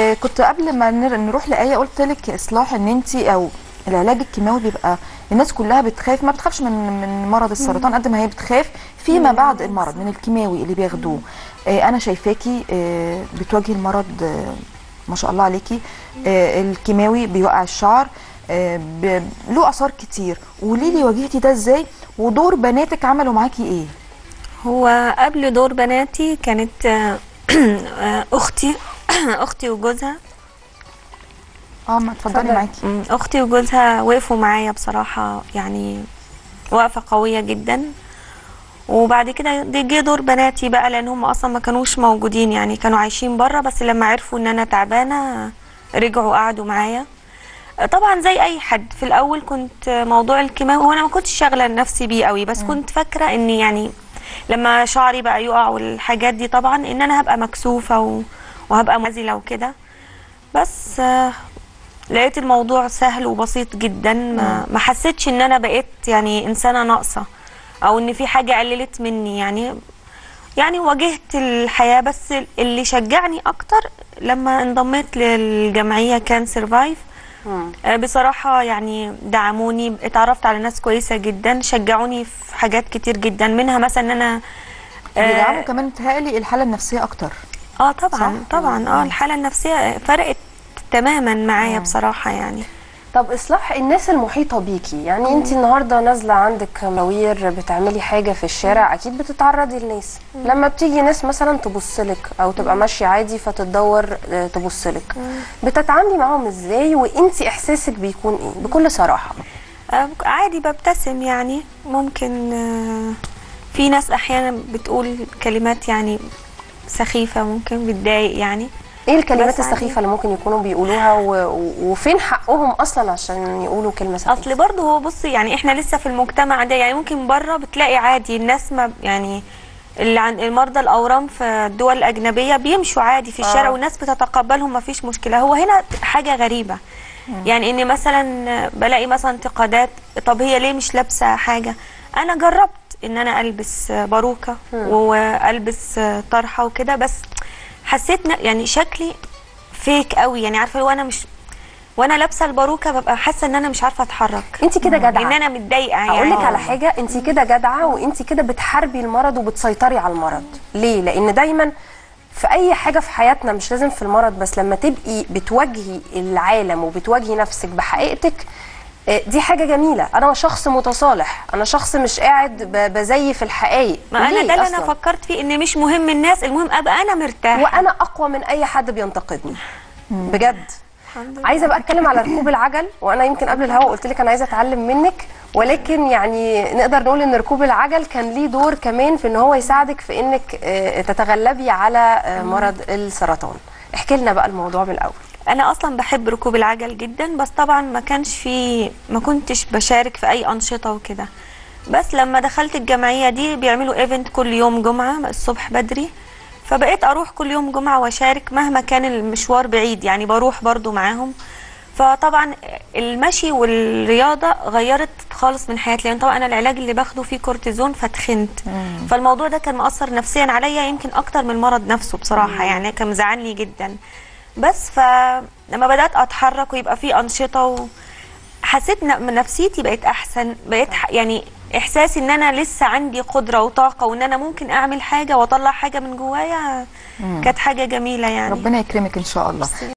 آه كنت قبل ما نر- نروح لايه قلت لك يا اصلاح ان انت او العلاج الكيماوي بيبقى الناس كلها بتخاف ما بتخافش من من مرض السرطان قد ما هي بتخاف فيما بعد المرض من الكيماوي اللي بياخدوه آه انا شايفاكي آه بتواجهي المرض آه ما شاء الله عليكي آه الكيماوي بيوقع الشعر آه ب- له اثار كتير قولي لي واجهتي ده ازاي ودور بناتك عملوا معاكي ايه هو قبل دور بناتي كانت آه، آه، اختي اختي وجوزها اه ما اتفضلي اتفضلي. معاكي مم، اختي وجوزها وقفوا معايا بصراحه يعني وقفه قويه جدا وبعد كده دي جه دور بناتي بقى لان هم اصلا ما كانوش موجودين يعني كانوا عايشين بره بس لما عرفوا ان انا تعبانه رجعوا قعدوا معايا طبعا زي اي حد في الاول كنت موضوع الكيماوي وانا ما كنتش شاغله نفسي بيه قوي بس كنت فاكره ان يعني لما شعري بقى يقع والحاجات دي طبعا ان انا هبقى مكسوفه و- وهبقى مزله وكده بس آه، لقيت الموضوع سهل وبسيط جدا ما, ما حسيتش ان انا بقيت يعني انسانه ناقصه او ان في حاجه قللت مني يعني يعني واجهت الحياه بس اللي شجعني اكتر لما انضميت للجمعيه كان سرفايف مم. بصراحة يعني دعموني اتعرفت على ناس كويسة جدا شجعوني في حاجات كتير جدا منها مثلا ان انا بيدعموا اه, كمان متهيألي الحاله النفسيه اكتر آه طبعا صح؟ طبعا اه الحالة النفسية فرقت تماما معايا مم. بصراحة يعني طب اصلاح الناس المحيطه بيكي يعني انت النهارده نازله عندك مواوير بتعملي حاجه في الشارع اكيد بتتعرضي لناس لما بتيجي ناس مثلا تبص لك او تبقى ماشيه عادي فتدور آه، تبص لك بتتعاملي معاهم ازاي وانت احساسك بيكون ايه بكل صراحه آه عادي ببتسم يعني ممكن آه في ناس احيانا بتقول كلمات يعني سخيفة ممكن بتضايق يعني ايه الكلمات بس عادي. السخيفه اللي ممكن يكونوا بيقولوها و... و... وفين حقهم اصلا عشان يقولوا كلمه سخيفه اصل برضه هو بصي يعني احنا لسه في المجتمع ده يعني ممكن بره بتلاقي عادي الناس ما يعني اللي عن المرضى الاورام في الدول الاجنبيه بيمشوا عادي في الشارع آه. والناس بتتقبلهم ما فيش مشكله هو هنا حاجه غريبه يعني ان مثلا بلاقي مثلا انتقادات طب هي ليه مش لابسه حاجه انا جربت ان انا البس باروكه والبس طرحه وكده بس حسيت ن- يعني شكلي فيك قوي يعني عارفه وانا مش وانا لابسه الباروكه ببقى حاسه ان انا مش عارفه اتحرك انت كده جدعه ان انا متضايقه يعني اقول لك على حاجه انت كده جدعه وانت كده بتحاربي المرض وبتسيطري على المرض ليه لان دايما في اي حاجه في حياتنا مش لازم في المرض بس لما تبقي بتواجهي العالم وبتواجهي نفسك بحقيقتك آه، دي حاجه جميله انا شخص متصالح انا شخص مش قاعد ب- بزيف الحقائق ما انا ليه ده اللي انا أصلاً؟ فكرت فيه ان مش مهم الناس المهم ابقى انا مرتاحه وانا اقوى من اي حد بينتقدني بجد الحمد لله. عايزه بقى اتكلم على ركوب العجل وانا يمكن قبل الهوا قلت لك انا عايزه اتعلم منك ولكن يعني نقدر نقول ان ركوب العجل كان ليه دور كمان في ان هو يساعدك في انك آه، تتغلبي على آه، مرض السرطان احكي لنا بقى الموضوع من الاول انا اصلا بحب ركوب العجل جدا بس طبعا ما كانش في ما كنتش بشارك في اي انشطه وكده بس لما دخلت الجمعيه دي بيعملوا ايفنت كل يوم جمعه الصبح بدري فبقيت اروح كل يوم جمعه واشارك مهما كان المشوار بعيد يعني بروح برضو معاهم فطبعا المشي والرياضه غيرت خالص من حياتي لان طبعا انا العلاج اللي باخده فيه كورتيزون فتخنت فالموضوع ده كان مأثر نفسيا عليا يمكن اكتر من المرض نفسه بصراحه يعني كان مزعلني جدا بس فلما بدات اتحرك ويبقى في انشطه و... حسيت ان نفسيتي بقت احسن بقيت ح- يعني احساسي ان انا لسه عندي قدره وطاقه وان انا ممكن اعمل حاجه واطلع حاجه من جوايا كانت حاجه جميله يعني ربنا يكرمك ان شاء الله